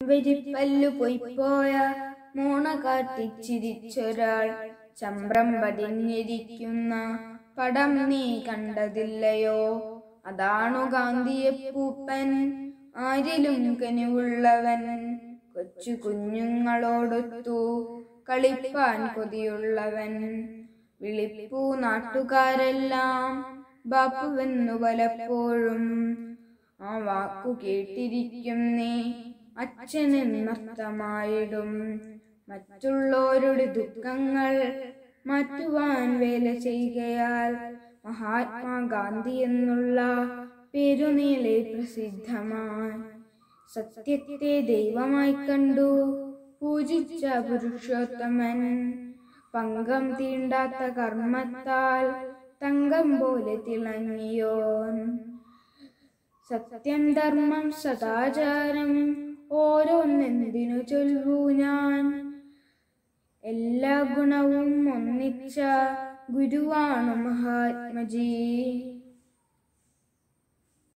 വെരിപ്പല്ലു പൊയ്പോയ മോണ കാട്ടിച്ചിരിച്ചൊരാൾ ചമ്രം പതിഞ്ഞിരിക്കുന്ന പടം നീ കണ്ടതില്ലയോ അതാണു ഗാന്ധിയപ്പൂപ്പൻ ആരിലും കനിവുള്ളവൻ കൊച്ചു കുഞ്ഞുങ്ങളോടൊത്തു കളിപ്പാൻ കൊതിയുള്ളവൻ വിളിപ്പൂ നാട്ടുകാരെല്ലാം ബാപ്പുവെന്നു പലപ്പോഴും ആ വാക്കു കേട്ടിരിക്കും നീ അച്ഛനെന്നർത്ഥമായിടും മറ്റുള്ളവരുടെ ദുഃഖങ്ങൾ മാറ്റുവാൻ വേല ചെയ്യുകയാൽ മഹാത്മാഗാന്ധി എന്നുള്ള പേരുനീളെ പ്രസിദ്ധമായി സത്യത്തെ ദൈവമായി കണ്ടു പൂജിച്ച പുരുഷോത്തമൻ പങ്കം തീണ്ടാത്ത കർമ്മത്താൽ തങ്കം പോലെ തിളങ്ങിയോൻ സത്യം ധർമ്മം സദാചാരം ഓരോന്നെന്തിനു ചൊല്ലൂ ഞാൻ എല്ലാ ഗുണവും ഒന്നിച്ച ഗുരുവാണു മഹാത്മജി